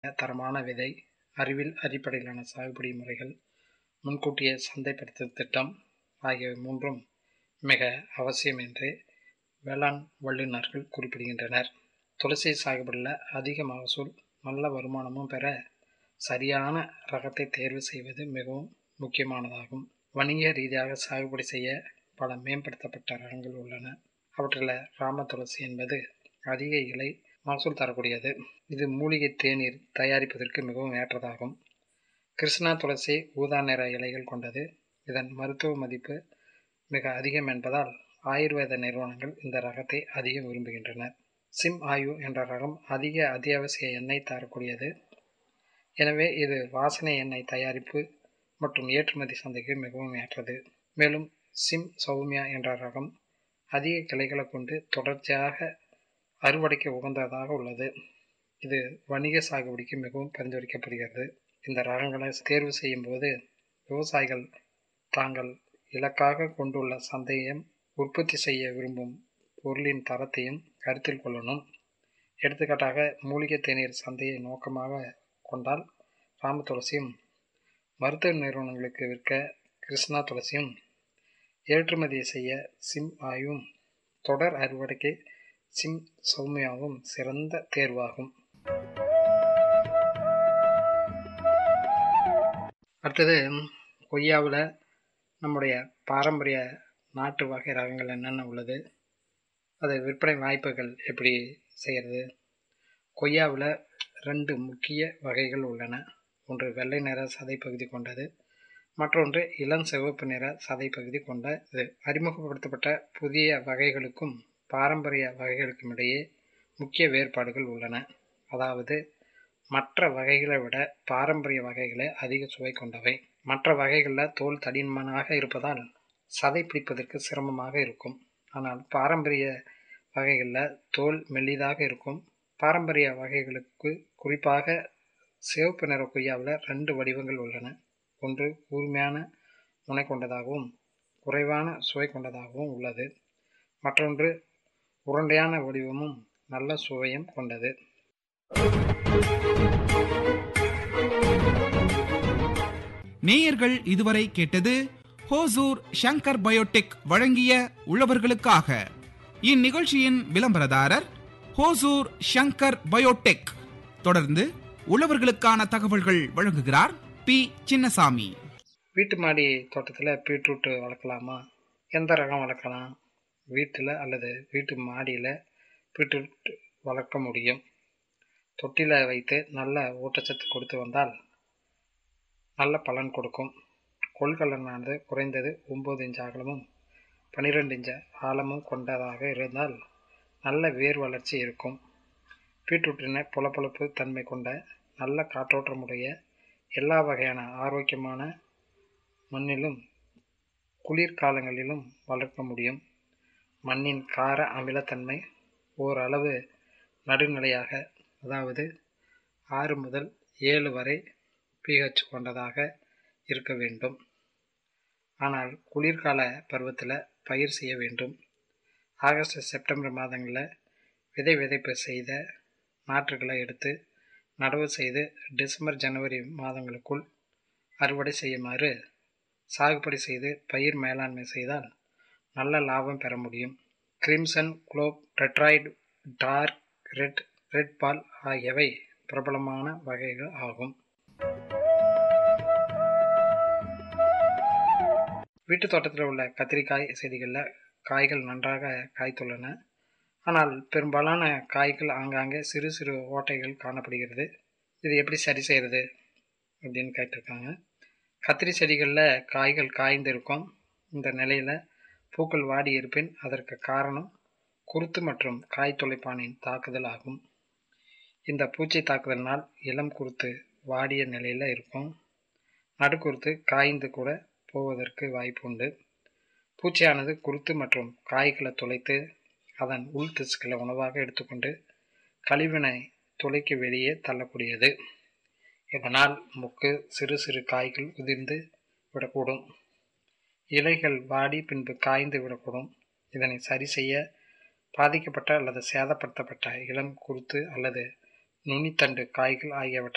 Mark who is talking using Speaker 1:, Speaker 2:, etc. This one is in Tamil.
Speaker 1: தரமான விதை அறிவியல் அடிப்படையிலான சாகுபடி முறைகள் முன்கூட்டிய சந்தைப்படுத்தும் திட்டம் ஆகியவை மூன்றும் மிக அவசியம் என்று வேளாண் வல்லுநர்கள் குறிப்பிடுகின்றனர் துளசி சாகுபடியில் அதிக மகசூல் நல்ல வருமானமும் பெற சரியான ரகத்தை தேர்வு செய்வது மிகவும் முக்கியமானதாகும் வணிக ரீதியாக சாகுபடி செய்ய பல மேம்படுத்தப்பட்ட ரகங்கள் உள்ளன அவற்றில் ராம துளசி என்பது அதிக இலை மகசூல் தரக்கூடியது இது மூலிகை தேநீர் தயாரிப்பதற்கு மிகவும் ஏற்றதாகும் கிருஷ்ணா துளசி ஊதா நிற இலைகள் கொண்டது இதன் மருத்துவ மதிப்பு மிக அதிகம் என்பதால் ஆயுர்வேத நிறுவனங்கள் இந்த ரகத்தை அதிகம் விரும்புகின்றனர் சிம் ஆயு என்ற ரகம் அதிக அத்தியாவசிய எண்ணெய் தரக்கூடியது எனவே இது வாசனை எண்ணெய் தயாரிப்பு மற்றும் ஏற்றுமதி சந்தைக்கு மிகவும் ஏற்றது மேலும் சிம் சௌமியா என்ற ரகம் அதிக கிளைகளை கொண்டு தொடர்ச்சியாக அறுவடைக்கு உகந்ததாக உள்ளது இது வணிக சாகுபடிக்கு மிகவும் பரிந்துரைக்கப்படுகிறது இந்த ரகங்களை தேர்வு செய்யும் போது விவசாயிகள் தாங்கள் இலக்காக கொண்டுள்ள சந்தையும் உற்பத்தி செய்ய விரும்பும் பொருளின் தரத்தையும் கருத்தில் கொள்ளணும் எடுத்துக்காட்டாக மூலிகை தேநீர் சந்தையை நோக்கமாக கொண்டால் ராம துளசியும் மருத்துவ நிறுவனங்களுக்கு விற்க கிருஷ்ணா துளசியும் ஏற்றுமதி செய்ய சிம் ஆயும் தொடர் அறுவடைக்கு சிம் சௌமியாவும் சிறந்த தேர்வாகும் அடுத்தது கொய்யாவில் நம்முடைய பாரம்பரிய நாட்டு வகை ரகங்கள் என்னென்ன உள்ளது அது விற்பனை வாய்ப்புகள் எப்படி செய்கிறது கொய்யாவில் ரெண்டு முக்கிய வகைகள் உள்ளன ஒன்று வெள்ளை நிற சதைப்பகுதி கொண்டது மற்றொன்று இளம் சிவப்பு நிற சதைப்பகுதி கொண்ட இது அறிமுகப்படுத்தப்பட்ட புதிய வகைகளுக்கும் பாரம்பரிய வகைகளுக்கும் இடையே முக்கிய வேறுபாடுகள் உள்ளன அதாவது மற்ற வகைகளை விட பாரம்பரிய வகைகளே அதிக சுவை கொண்டவை மற்ற வகைகளில் தோல் தடிமனாக இருப்பதால் சதை பிடிப்பதற்கு சிரமமாக இருக்கும் ஆனால் பாரம்பரிய வகைகளில் தோல் மெல்லிதாக இருக்கும் பாரம்பரிய வகைகளுக்கு குறிப்பாக சிவப்பு நிற கொய்யாவில் ரெண்டு வடிவங்கள் உள்ளன ஒன்று கூர்மையான முனை கொண்டதாகவும் குறைவான சுவை கொண்டதாகவும் உள்ளது மற்றொன்று உருண்டையான வடிவமும் நல்ல சுவையும் கொண்டது
Speaker 2: நேயர்கள் இதுவரை கேட்டது ஹோசூர் ஷங்கர் பயோடெக் வழங்கிய உழவர்களுக்காக இந்நிகழ்ச்சியின் விளம்பரதாரர் ஹோசூர் ஷங்கர் பயோடெக் தொடர்ந்து உழவர்களுக்கான தகவல்கள் வழங்குகிறார் பி சின்னசாமி
Speaker 1: வீட்டு மாடி தோட்டத்தில் பீட்ரூட்டு வளர்க்கலாமா எந்த ரகம் வளர்க்கலாம் வீட்டில் அல்லது வீட்டு மாடியில் பீட்ரூட் வளர்க்க முடியும் தொட்டியில் வைத்து நல்ல ஊட்டச்சத்து கொடுத்து வந்தால் நல்ல பலன் கொடுக்கும் கொள்கலனானது குறைந்தது ஒம்பது இன்ச் அகலமும் பன்னிரெண்டு இன்ச் ஆழமும் கொண்டதாக இருந்தால் நல்ல வேர் வளர்ச்சி இருக்கும் பீட்ரூட்டின புலப்பொழப்பு தன்மை கொண்ட நல்ல காற்றோட்டமுடைய எல்லா வகையான ஆரோக்கியமான மண்ணிலும் குளிர்காலங்களிலும் வளர்க்க முடியும் மண்ணின் கார அமிலத்தன்மை ஓரளவு நடுநிலையாக அதாவது ஆறு முதல் ஏழு வரை பிஹெச் கொண்டதாக இருக்க வேண்டும் ஆனால் குளிர்கால பருவத்தில் பயிர் செய்ய வேண்டும் ஆகஸ்ட் செப்டம்பர் மாதங்களில் விதை விதைப்பு செய்த நாற்றுகளை எடுத்து நடவு செய்து டிசம்பர் ஜனவரி மாதங்களுக்குள் அறுவடை செய்யுமாறு சாகுபடி செய்து பயிர் மேலாண்மை செய்தால் நல்ல லாபம் பெற முடியும் crimson globe Detroit dark red red ball ஆகியவை பிரபலமான வகைகள் ஆகும் வீட்டு தோட்டத்தில் உள்ள கத்திரிக்காய் செடிகளில் காய்கள் நன்றாக காய்த்துள்ளன ஆனால் பெரும்பாலான காய்கள் ஆங்காங்கே சிறு சிறு ஓட்டைகள் காணப்படுகிறது இது எப்படி சரி செய்கிறது அப்படின்னு கேட்டிருக்காங்க கத்திரி செடிகளில் காய்கள் காய்ந்திருக்கும் இந்த நிலையில் பூக்கள் வாடி இருப்பின் அதற்கு காரணம் குருத்து மற்றும் காய் துளைப்பானின் தாக்குதல் ஆகும் இந்த பூச்சி தாக்குதலினால் இளம் குருத்து வாடிய நிலையில் இருக்கும் நடுக்குருத்து காய்ந்து கூட போவதற்கு வாய்ப்பு உண்டு பூச்சியானது குருத்து மற்றும் காய்களை துளைத்து அதன் உள் திசுக்களை உணவாக எடுத்துக்கொண்டு கழிவினை துளைக்கு வெளியே தள்ளக்கூடியது இதனால் முக்கு சிறு சிறு காய்கள் உதிர்ந்து விடக்கூடும் இலைகள் வாடி பின்பு காய்ந்து விடக்கூடும் இதனை சரி செய்ய பாதிக்கப்பட்ட அல்லது சேதப்படுத்தப்பட்ட இளம் குருத்து அல்லது நுனித்தண்டு காய்கள் ஆகியவற்றை